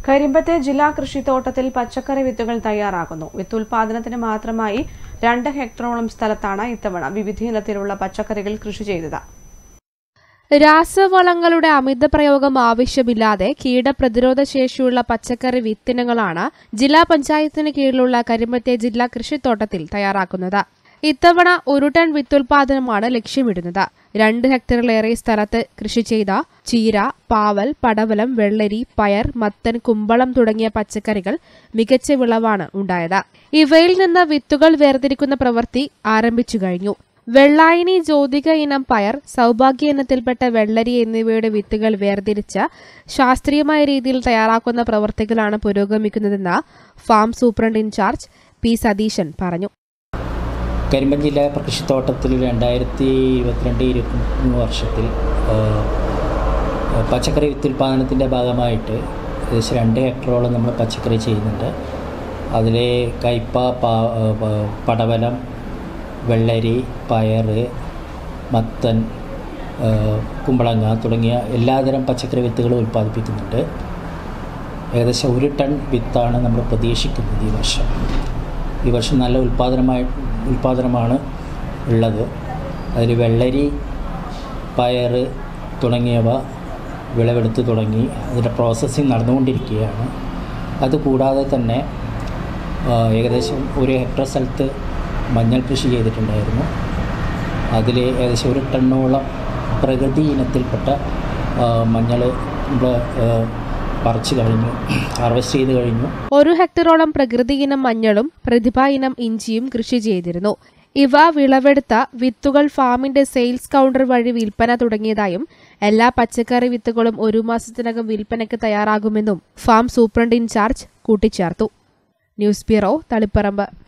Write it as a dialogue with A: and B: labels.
A: കരിമ്പത്തെ ജില്ലാ കൃഷിത്തോട്ടത്തിൽ പച്ചക്കറി വിത്തുകൾ തയ്യാറാക്കുന്നു വിത്തുൽപാദനത്തിന് മാത്രമായി രണ്ട് ഹെക്ടറോളം സ്ഥലത്താണ് ഇത്തവണ വിവിധയിനത്തിലുള്ള പച്ചക്കറികൾ കൃഷി ചെയ്തത്
B: രാസവളങ്ങളുടെ അമിത പ്രയോഗം ആവശ്യമില്ലാതെ കീടപ്രതിരോധ ശേഷിയുള്ള പച്ചക്കറി വിത്തിനങ്ങളാണ് ജില്ലാ പഞ്ചായത്തിന് കീഴിലുള്ള കരിമ്പത്തെ ജില്ലാ കൃഷിത്തോട്ടത്തിൽ തയ്യാറാക്കുന്നത് ഇത്തവണ ഒരു ടൺ വിത്തുൽപാദനമാണ് ലക്ഷ്യമിടുന്നത് രണ്ട് ഹെക്ടറിലേറെ സ്ഥലത്ത് കൃഷി ചെയ്ത ചീര പാവൽ പടവലം വെള്ളരി പയർ മത്തൻ കുമ്പളം തുടങ്ങിയ പച്ചക്കറികൾ മികച്ച വിളവാണ് ഉണ്ടായത് ഇവയിൽ നിന്ന് വിത്തുകൾ വേർതിരിക്കുന്ന പ്രവൃത്തി ആരംഭിച്ചു കഴിഞ്ഞു വെള്ളായിനി ജ്യോതിക ഇനം പയർ സൗഭാഗ്യ ഇനത്തിൽപ്പെട്ട വെള്ളരി എന്നിവയുടെ വിത്തുകൾ വേർതിരിച്ച് ശാസ്ത്രീയമായ രീതിയിൽ തയ്യാറാക്കുന്ന പ്രവൃത്തികളാണ് പുരോഗമിക്കുന്നതെന്ന് farm superintendent incharge P Satheesan പറഞ്ഞു
C: കരിമ്പൻ ജില്ലാ കൃഷിത്തോട്ടത്തിൽ രണ്ടായിരത്തി ഇരുപത്തിരണ്ട് ഇരുപത്തിമൂന്ന് വർഷത്തിൽ ആ, പച്ചക്കറി വിത്തുൽപാദനത്തിൻ്റെ ഭാഗമായിട്ട് ഏകദേശം രണ്ട് ഹെക്ടറോളം നമ്മൾ പച്ചക്കറി ചെയ്യുന്നുണ്ട് അതിൽ കയ്പ പാ ആ, പ- പടവലം വെള്ളരി പയർ മത്തൻ ആ, കുമ്പളങ്ങ തുടങ്ങിയ എല്ലാതരം പച്ചക്കറി വിത്തുകളും ഉൽപ്പാദിപ്പിക്കുന്നുണ്ട് ഏകദേശം ഒരു ടൺ വിത്താണ് നമ്മൾ പ്രതീക്ഷിക്കുന്നത് ഈ വർഷം ഈ വർഷം നല്ല ഉൽപ്പാദനമായി ഉൽപ്പാദനമാണ് ഉള്ളത് അതിൽ വെള്ളരി പയർ തുടങ്ങിയവ വിളവെടുത്ത് തുടങ്ങി അതിൻ്റെ പ്രോസസ്സിങ് നടന്നുകൊണ്ടിരിക്കുകയാണ് അതുകൂടാതെ തന്നെ ആ, ഏകദേശം ഒരു ഹെക്ടർ സ്ഥലത്ത് മഞ്ഞൾ കൃഷി ചെയ്തിട്ടുണ്ടായിരുന്നു അതിൽ ഏകദേശം ഒരു ടണ്ണോളം പ്രകൃതി ഇനത്തിൽപ്പെട്ട മഞ്ഞൾ നമ്മൾ പറിച്ച് കഴിഞ്ഞു ഹാർവെസ്റ്റ് ചെയ്ത് കഴിഞ്ഞു
B: ഒരു ഹെക്ടറോളം പ്രകൃതി ഇനം മഞ്ഞളും പ്രതിഭ ഇനം ഇഞ്ചിയും കൃഷി ചെയ്തിരുന്നു ഇവ വിളവെടുത്ത വിത്തുകൾ ഫാമിന്റെ സെയിൽസ് കൗണ്ടർ വഴി വിൽപ്പന തുടങ്ങിയതായും എല്ലാ പച്ചക്കറി വിത്തുകളും ഒരു മാസത്തിനകം വിൽപ്പനയ്ക്ക് തയ്യാറാകുമെന്നും ഫാം സൂപ്രണ്ട് ഇൻചാർജ് കൂട്ടിച്ചേർത്തു ന്യൂസ് ബ്യൂറോ തളിപ്പറമ്പ്